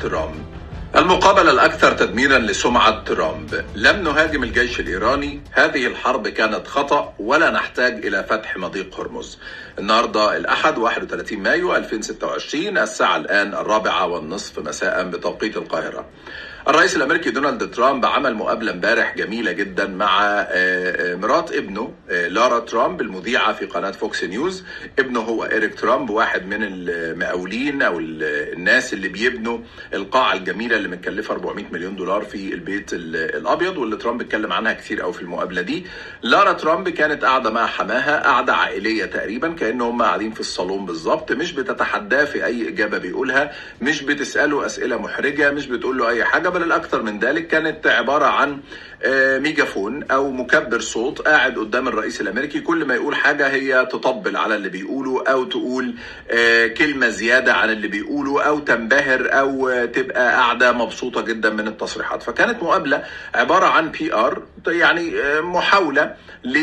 ترامب المقابلة الأكثر تدميرا لسمعة ترامب لم نهاجم الجيش الإيراني هذه الحرب كانت خطأ ولا نحتاج إلى فتح مضيق هرمز النهاردة الأحد 31 مايو 2026 الساعة الآن الرابعة والنصف مساء بتوقيت القاهرة الرئيس الامريكي دونالد ترامب عمل مقابله امبارح جميله جدا مع مرات ابنه لارا ترامب المذيعه في قناه فوكس نيوز ابنه هو ايريك ترامب واحد من المقاولين او الناس اللي بيبنوا القاعه الجميله اللي متكلفه 400 مليون دولار في البيت الابيض واللي ترامب اتكلم عنها كتير قوي في المقابله دي لارا ترامب كانت قاعده مع حماها قاعده عائليه تقريبا كان هم قاعدين في الصالون بالظبط مش بتتحداه في اي اجابه بيقولها مش بتساله اسئله محرجه مش بتقول له اي حاجه بل الاكثر من ذلك كانت عباره عن ميجافون او مكبر صوت قاعد قدام الرئيس الامريكي كل ما يقول حاجه هي تطبل على اللي بيقوله او تقول كلمه زياده عن اللي بيقوله او تنبهر او تبقى قاعده مبسوطه جدا من التصريحات فكانت مقابله عباره عن بي ار يعني محاوله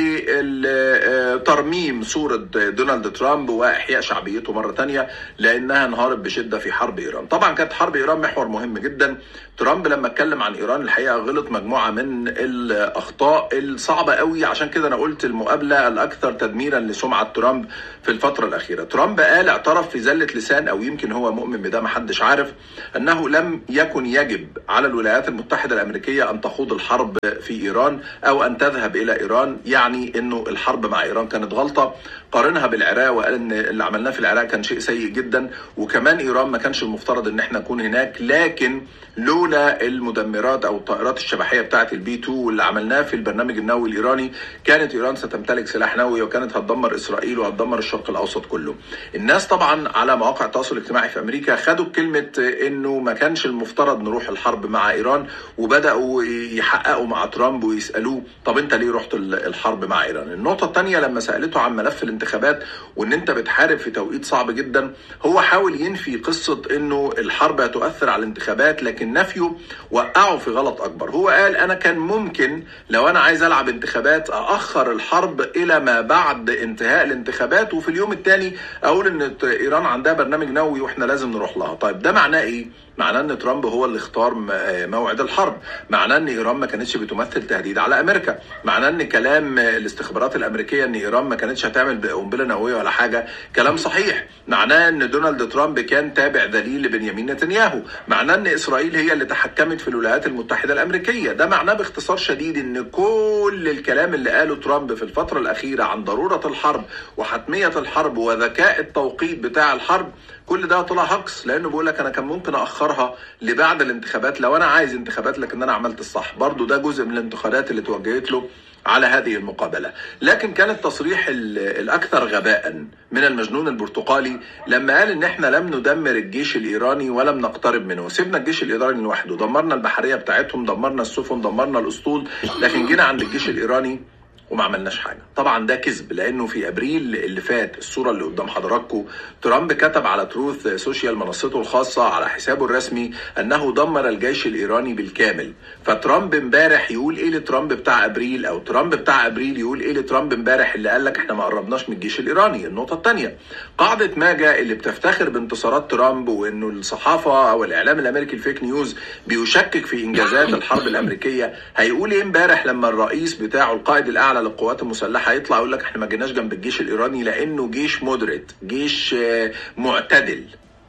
لترميم صوره دونالد ترامب واحياء شعبيته مره تانية لانها انهارت بشده في حرب ايران طبعا كانت حرب ايران محور مهم جدا ترامب لما اتكلم عن ايران الحقيقه غلط مجموعه من الاخطاء الصعبه قوي عشان كده انا قلت المقابله الاكثر تدميرا لسمعه ترامب في الفتره الاخيره ترامب قال اعترف في زله لسان او يمكن هو مؤمن بده ما حدش عارف انه لم يكن يجب على الولايات المتحده الامريكيه ان تخوض الحرب في ايران او ان تذهب الى ايران يعني انه الحرب مع ايران كانت غلطه قارنها بالعراق وقال ان اللي عملناه في العراق كان شيء سيء جدا وكمان ايران ما كانش المفترض ان احنا نكون هناك لكن لولا المدمرات او الطائرات الشبحيه بتاعه البي 2 واللي عملناه في البرنامج النووي الايراني كانت ايران ستمتلك سلاح نووي وكانت هتدمر اسرائيل وهتدمر الشرق الاوسط كله. الناس طبعا على مواقع التواصل الاجتماعي في امريكا خدوا كلمه انه ما كانش المفترض نروح الحرب مع ايران وبداوا يحققوا مع ترامب ويسالوه طب انت ليه رحت الحرب مع ايران؟ النقطه الثانيه لما سالته عن ملف الانتخابات وان انت بتحارب في توقيت صعب جدا هو حاول ينفي قصه انه الحرب هتؤثر على الانتخابات لكن نفيه وقعه في غلط اكبر هو قال انا كان ممكن لو انا عايز العب انتخابات اخر الحرب الى ما بعد انتهاء الانتخابات وفي اليوم الثاني اقول ان ايران عندها برنامج نووي واحنا لازم نروح لها طيب ده معناه ايه معناه ان ترامب هو اللي اختار موعد الحرب معناه ان ايران ما كانتش بتمثل تهديد على امريكا معناه ان كلام الاستخبارات الامريكيه ان ايران ما كانتش هتعمل قنبله نوويه ولا حاجه كلام صحيح معناه ان دونالد ترامب كان تابع دليل لبنيامين نتنياهو معناه ان اسرائيل هي اللي تحكمت في الولايات المتحده الامريكيه ده معناه باختصار شديد ان كل الكلام اللي قاله ترامب في الفتره الاخيره عن ضروره الحرب وحتميه الحرب وذكاء التوقيت بتاع الحرب كل ده طلع هجص لانه بيقول لك انا كان ممكن اخرها لبعد الانتخابات لو انا عايز انتخابات لكن انا عملت الصح برضو ده جزء من الانتقادات اللي توجهت له على هذه المقابلة لكن كان التصريح الأكثر غباء من المجنون البرتقالي لما قال إن إحنا لم ندمر الجيش الإيراني ولم نقترب منه سيبنا الجيش الإيراني لوحده دمرنا البحرية بتاعتهم دمرنا السفن دمرنا الأسطول لكن جينا عند الجيش الإيراني وما عملناش حاجه طبعا ده كذب لانه في ابريل اللي فات الصوره اللي قدام حضراتكم ترامب كتب على تروث سوشيال منصته الخاصه على حسابه الرسمي انه دمر الجيش الايراني بالكامل فترامب امبارح يقول ايه لترامب بتاع ابريل او ترامب بتاع ابريل يقول ايه لترامب امبارح اللي قال لك احنا ما قربناش من الجيش الايراني النقطه الثانيه قاعده ماجا اللي بتفتخر بانتصارات ترامب وانه الصحافه او الاعلام الامريكي الفيك نيوز بيشكك في انجازات الحرب الامريكيه هيقول ايه امبارح لما الرئيس بتاعه القائد الاعلى للقوات المسلحه يطلع يقول لك احنا ما جيناش جنب الجيش الايراني لانه جيش مودريت جيش معتدل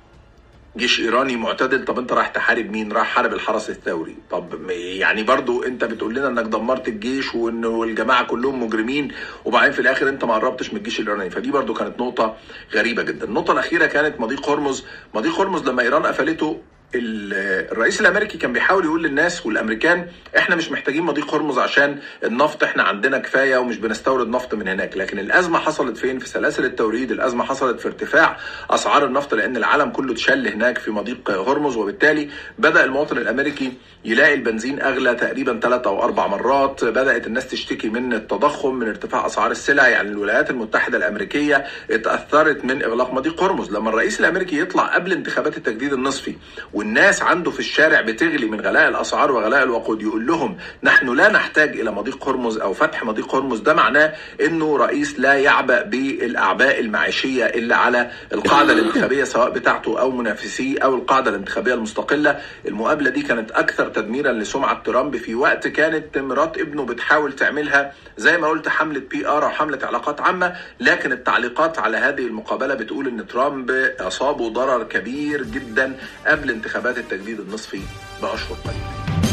جيش ايراني معتدل طب انت رايح تحارب مين رايح حارب الحرس الثوري طب يعني برضو انت بتقول لنا انك دمرت الجيش وانه الجماعه كلهم مجرمين وبعدين في الاخر انت ما قربتش من الجيش الايراني فدي برضو كانت نقطه غريبه جدا النقطه الاخيره كانت مضيق هرمز مضيق هرمز لما ايران قفلته الرئيس الامريكي كان بيحاول يقول للناس والامريكان احنا مش محتاجين مضيق هرمز عشان النفط احنا عندنا كفايه ومش بنستورد نفط من هناك لكن الازمه حصلت فين في سلاسل التوريد الازمه حصلت في ارتفاع اسعار النفط لان العالم كله اتشل هناك في مضيق هرمز وبالتالي بدا المواطن الامريكي يلاقي البنزين اغلى تقريبا ثلاث او اربع مرات بدات الناس تشتكي من التضخم من ارتفاع اسعار السلع يعني الولايات المتحده الامريكيه اتاثرت من اغلاق مضيق هرمز لما الرئيس الامريكي يطلع قبل انتخابات التجديد النصفي والناس عنده في الشارع بتغلي من غلاء الاسعار وغلاء الوقود يقول لهم نحن لا نحتاج الى مضيق هرمز او فتح مضيق هرمز ده معناه انه رئيس لا يعبأ بالاعباء المعيشيه الا على القاعده الانتخابيه سواء بتاعته او منافسيه او القاعده الانتخابيه المستقله المقابله دي كانت اكثر تدميرا لسمعه ترامب في وقت كانت مرات ابنه بتحاول تعملها زي ما قلت حمله بي ار او حمله علاقات عامه لكن التعليقات على هذه المقابله بتقول ان ترامب اصابه ضرر كبير جدا قبل انتخابات التجديد النصفي باشهر قليله